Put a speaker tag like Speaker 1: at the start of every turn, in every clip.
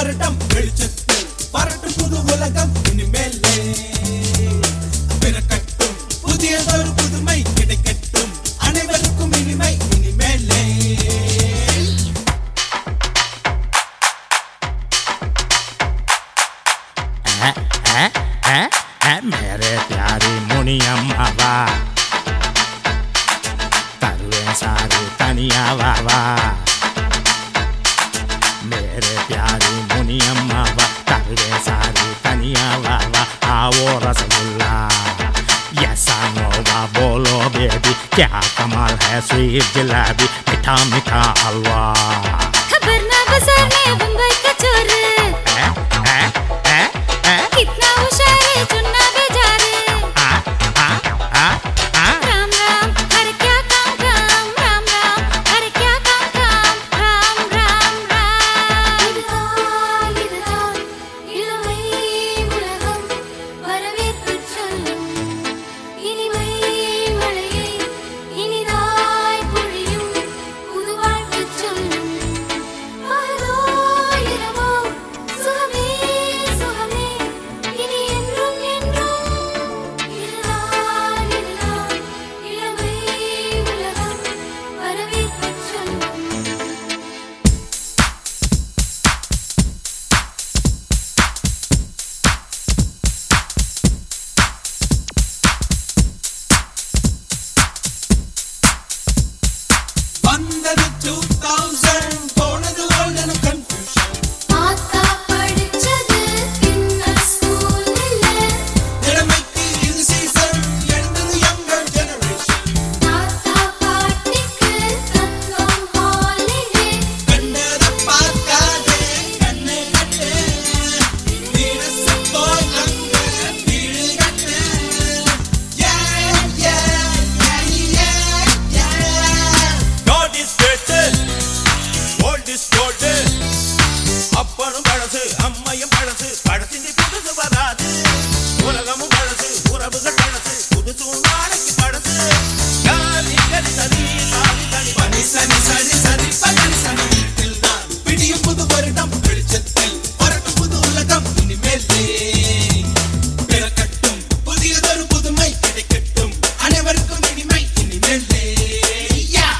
Speaker 1: வருடம் வெளிச்சத்தில் வரட்டும் புது உலகம் இனிமேலே பிறக்கட்டும் புதியதொரு புதுமை கிடைக்கட்டும் அனைவருக்கும் இனிமை இனிமேலே
Speaker 2: हैं, हैं, हैं, हैं, मेरे प्यारी मुनि अम्मा वा तरुए सारी तनिया वावा मेरे प्यारी मुनि अम्मा वा तरुए सारी तनिया वावा आओ रसगुल्ला यसा नोवा बोलो बेबी क्या कमाल है स्वीट जलेबी मीठा मीठा हलवा
Speaker 3: खबर ना बाजार में बम्बई का चोर
Speaker 2: हैं, हैं, हैं, हैं,
Speaker 3: कितना होशियार है चुन्ना बेजार
Speaker 2: आ, आ, आ, आ।
Speaker 3: राम राम हर क्या काम काम राम राम हर क्या काम काम राम राम राम இதுதான் இதுதான் இளமை உலகம் வரவேற்பு சொல்லும் இனிமை மழையை இனிதாய் பொழியும் புது வாழ்த்து சொல்லும் பகலோ இரவோ சுகமே சுகமே இனி என்றும் என்றும் இதுதான் இதுதான் இளமை உலகம் வரவேற்பு சொல்லும்
Speaker 1: வந்தது 2000 போனது ஓல்டன் கன்ஃபியூஷன்
Speaker 3: ஆத்தா படிச்சது கின்னஸ் ஸ்கூல் இல்ல
Speaker 1: திறமைக்கு இது சீசன் எழுந்தது யங்கர் ஜெனரேஷன்
Speaker 3: தாத்தா பாட்டிக்கு தத்துவம் ஹாலிடே
Speaker 1: கண்டத பார்க்காதே கண்ணை கட்டு வீரச போய் அங்க வீடு கட்டு Yeah, yeah, yeah, yeah, yeah.
Speaker 4: God is greater, world is golden. அப்பனும் பழசு அம்மையும் பழசு பழசினி புதுசு வராது உலகமும் பழசு உறவுகள் பழசு புதுசும் நாளைக்கு பழசு காலி கலி சரி சாலி கலி
Speaker 1: பனி சனி சனி சனி பனி சனி வீட்டில் நான் விடியும் புது வருடம் வெளிச்சத்தில் வரட்டும் புது உலகம் இனிமேலே பிறக்கட்டும் புதியதொரு புதுமை கிடைக்கட்டும் அனைவருக்கும் இனிமை இனிமேலே Yeah!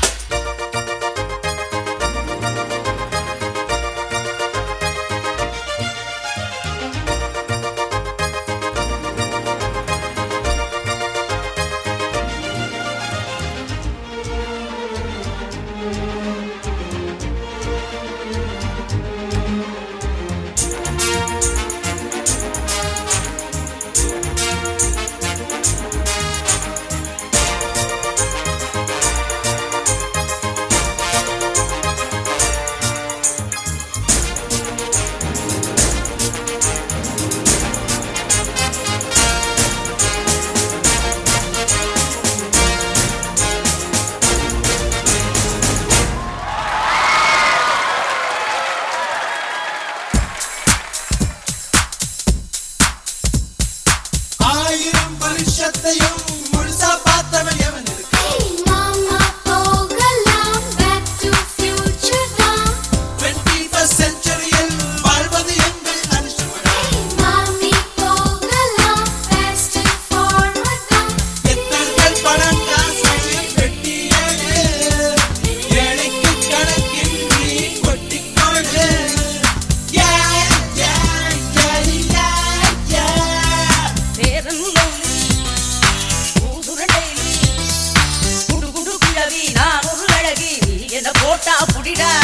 Speaker 1: ஆயிரம் வருஷத்தையும் முழுசா பார்த்தவன் எவன் இருக்கா
Speaker 3: மாமா போகலாம் பேக் டு ஃபியூச்சர் தான்
Speaker 1: 21st செஞ்சுரியில் வாழ்வது எங்கள் அனுஷ்டமடா
Speaker 3: மாமி போகலாம் ஃபாஸ்ட் ஃபார்வர்ட் தான்
Speaker 1: எத்தர்கள் பணம் காசை வெட்டி ஏழு ஏழைக்கு கணக்கின்றி கொட்டிக்கொடு Yeah, yeah, yeah, yeah, yeah.
Speaker 5: பேரன் லவ்லி ஊதுரண்டை குடு குடு கிழவி நான் ஒரு அழகி நீ என்ன போட்டா புடிடா